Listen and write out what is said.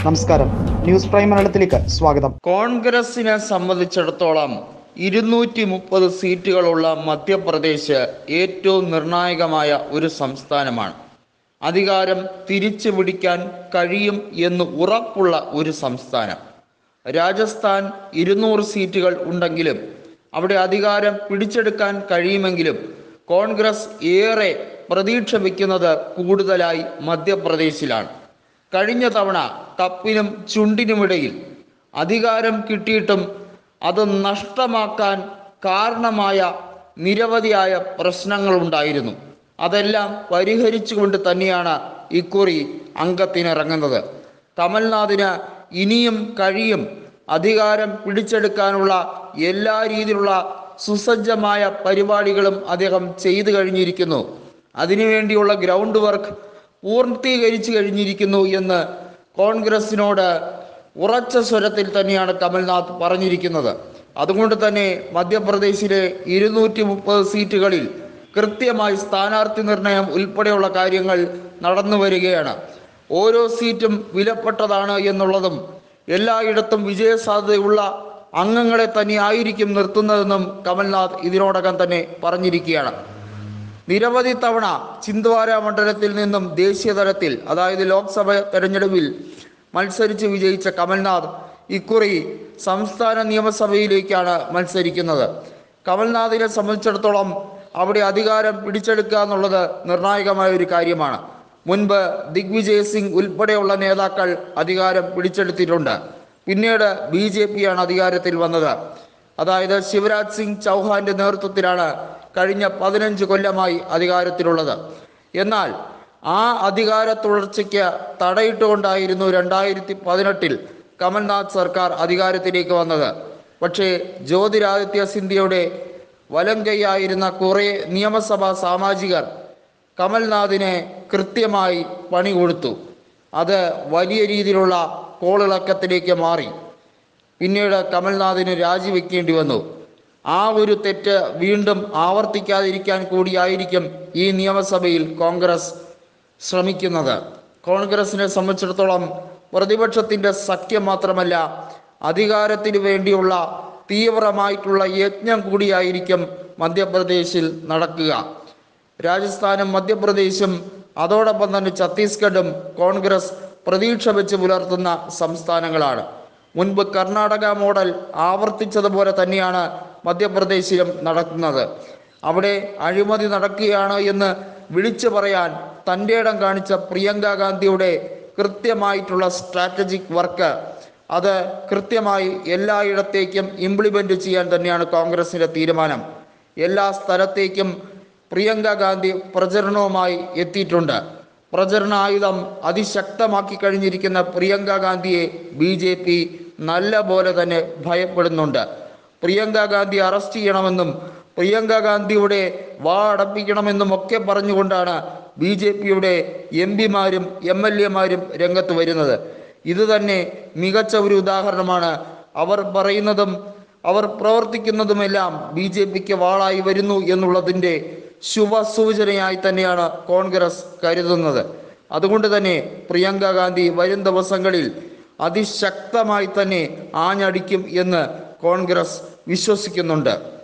നമസ്കാരം news prime മലയാളത്തിലേക്ക് സ്വാഗതം കോൺഗ്രസിനെ സംബന്ധിച്ചിടത്തോളം ഇരുന്നൂറ്റി മുപ്പത് സീറ്റുകളുള്ള മധ്യപ്രദേശ് ഏറ്റവും നിർണായകമായ ഒരു സംസ്ഥാനമാണ് അധികാരം തിരിച്ചു പിടിക്കാൻ കഴിയും എന്ന് ഉറപ്പുള്ള ഒരു സംസ്ഥാനം രാജസ്ഥാൻ ഇരുന്നൂറ് സീറ്റുകൾ ഉണ്ടെങ്കിലും അവിടെ അധികാരം പിടിച്ചെടുക്കാൻ കഴിയുമെങ്കിലും കോൺഗ്രസ് ഏറെ പ്രതീക്ഷ വയ്ക്കുന്നത് കൂടുതലായി മധ്യപ്രദേശിലാണ് കഴിഞ്ഞ തവണ കപ്പിനും ചുണ്ടിനുമിടയിൽ അധികാരം കിട്ടിയിട്ടും അത് നഷ്ടമാക്കാൻ കാരണമായ നിരവധിയായ പ്രശ്നങ്ങളുണ്ടായിരുന്നു അതെല്ലാം പരിഹരിച്ചുകൊണ്ട് തന്നെയാണ് ഇക്കുറി അംഗത്തിനിറങ്ങുന്നത് കമൽനാഥിന് ഇനിയും കഴിയും അധികാരം പിടിച്ചെടുക്കാനുള്ള എല്ലാ രീതിയിലുള്ള സുസജ്ജമായ പരിപാടികളും അദ്ദേഹം ചെയ്തു കഴിഞ്ഞിരിക്കുന്നു അതിനുവേണ്ടിയുള്ള ഗ്രൗണ്ട് വർക്ക് പൂർത്തീകരിച്ചു കഴിഞ്ഞിരിക്കുന്നു എന്ന് കോൺഗ്രസിനോട് ഉറച്ച സ്വരത്തിൽ തന്നെയാണ് കമൽനാഥ് പറഞ്ഞിരിക്കുന്നത് അതുകൊണ്ട് തന്നെ മധ്യപ്രദേശിലെ ഇരുന്നൂറ്റി മുപ്പത് സീറ്റുകളിൽ കൃത്യമായി സ്ഥാനാർത്ഥി നിർണയം ഉൾപ്പെടെയുള്ള കാര്യങ്ങൾ നടന്നു വരികയാണ് ഓരോ സീറ്റും വിലപ്പെട്ടതാണ് എന്നുള്ളതും എല്ലായിടത്തും വിജയസാധ്യതയുള്ള അംഗങ്ങളെ തന്നെ ആയിരിക്കും നിർത്തുന്നതെന്നും കമൽനാഥ് ഇതിനോടകം തന്നെ പറഞ്ഞിരിക്കുകയാണ് നിരവധി തവണ ചിന്ദ്വാര മണ്ഡലത്തിൽ നിന്നും ദേശീയ തലത്തിൽ അതായത് ലോക്സഭ തെരഞ്ഞെടുപ്പിൽ മത്സരിച്ച് വിജയിച്ച കമൽനാഥ് ഇക്കുറി സംസ്ഥാന നിയമസഭയിലേക്കാണ് മത്സരിക്കുന്നത് കമൽനാഥിനെ സംബന്ധിച്ചിടത്തോളം അവിടെ അധികാരം പിടിച്ചെടുക്കുക എന്നുള്ളത് നിർണായകമായ ഒരു കാര്യമാണ് മുൻപ് ദിഗ്വിജയ് സിംഗ് ഉൾപ്പെടെയുള്ള നേതാക്കൾ അധികാരം പിടിച്ചെടുത്തിട്ടുണ്ട് പിന്നീട് ബി ജെ പിയാണ് അധികാരത്തിൽ വന്നത് അതായത് ശിവരാജ് സിംഗ് ചൗഹാന്റെ നേതൃത്വത്തിലാണ് കഴിഞ്ഞ പതിനഞ്ച് കൊല്ലമായി അധികാരത്തിലുള്ളത് എന്നാൽ ആ അധികാര തുടർച്ചയ്ക്ക് തടയിട്ടുകൊണ്ടായിരുന്നു രണ്ടായിരത്തി പതിനെട്ടിൽ കമൽനാഥ് സർക്കാർ അധികാരത്തിലേക്ക് വന്നത് പക്ഷേ ജ്യോതിരാദിത്യ സിന്ധ്യയുടെ വലം കൈയായിരുന്ന കുറേ നിയമസഭാ സാമാജികർ കമൽനാഥിനെ കൃത്യമായി പണി കൊടുത്തു അത് വലിയ രീതിയിലുള്ള കോളിളക്കത്തിലേക്ക് മാറി പിന്നീട് കമൽനാഥിന് രാജിവെക്കേണ്ടി വന്നു ആ ഒരു തെറ്റ് വീണ്ടും ആവർത്തിക്കാതിരിക്കാൻ കൂടിയായിരിക്കും ഈ നിയമസഭയിൽ കോൺഗ്രസ് ശ്രമിക്കുന്നത് കോൺഗ്രസിനെ സംബന്ധിച്ചിടത്തോളം പ്രതിപക്ഷത്തിൻ്റെ സഖ്യം മാത്രമല്ല അധികാരത്തിന് വേണ്ടിയുള്ള തീവ്രമായിട്ടുള്ള യജ്ഞം കൂടിയായിരിക്കും മധ്യപ്രദേശിൽ നടക്കുക രാജസ്ഥാനും മധ്യപ്രദേശും അതോടൊപ്പം തന്നെ ഛത്തീസ്ഗഡും കോൺഗ്രസ് പ്രതീക്ഷ വെച്ച് പുലർത്തുന്ന സംസ്ഥാനങ്ങളാണ് മുൻപ് കർണാടക മോഡൽ ആവർത്തിച്ചതുപോലെ തന്നെയാണ് മധ്യപ്രദേശിലും നടക്കുന്നത് അവിടെ അഴിമതി നടക്കുകയാണ് എന്ന് വിളിച്ചു പറയാൻ തൻ്റെ ഇടം കാണിച്ച പ്രിയങ്ക ഗാന്ധിയുടെ കൃത്യമായിട്ടുള്ള സ്ട്രാറ്റജിക് വർക്ക് അത് കൃത്യമായി എല്ലായിടത്തേക്കും ഇംപ്ലിമെൻ്റ് ചെയ്യാൻ തന്നെയാണ് കോൺഗ്രസിൻ്റെ തീരുമാനം എല്ലാ സ്ഥലത്തേക്കും പ്രിയങ്ക ഗാന്ധി പ്രചരണവുമായി എത്തിയിട്ടുണ്ട് പ്രചരണ ആയുധം അതിശക്തമാക്കി കഴിഞ്ഞിരിക്കുന്ന പ്രിയങ്ക ഗാന്ധിയെ ബി ജെ പി നല്ല പോലെ തന്നെ ഭയപ്പെടുന്നുണ്ട് പ്രിയങ്ക ഗാന്ധി അറസ്റ്റ് ചെയ്യണമെന്നും പ്രിയങ്ക ഗാന്ധിയുടെ വാ അടപ്പിക്കണമെന്നും ഒക്കെ പറഞ്ഞുകൊണ്ടാണ് ബി ജെ പിയുടെ എം പിമാരും എം എൽ എമാരും രംഗത്ത് വരുന്നത് ഇത് തന്നെ മികച്ച ഒരു ഉദാഹരണമാണ് അവർ പറയുന്നതും അവർ പ്രവർത്തിക്കുന്നതുമെല്ലാം ബി ജെ പിക്ക് വാളായി വരുന്നു എന്നുള്ളതിൻ്റെ ശുഭസൂചനയായി തന്നെയാണ് കോൺഗ്രസ് കരുതുന്നത് അതുകൊണ്ട് തന്നെ പ്രിയങ്ക ഗാന്ധി വരും ദിവസങ്ങളിൽ അതിശക്തമായി തന്നെ ആഞ്ഞടിക്കും എന്ന് കോൺഗ്രസ് വിശ്വസിക്കുന്നുണ്ട്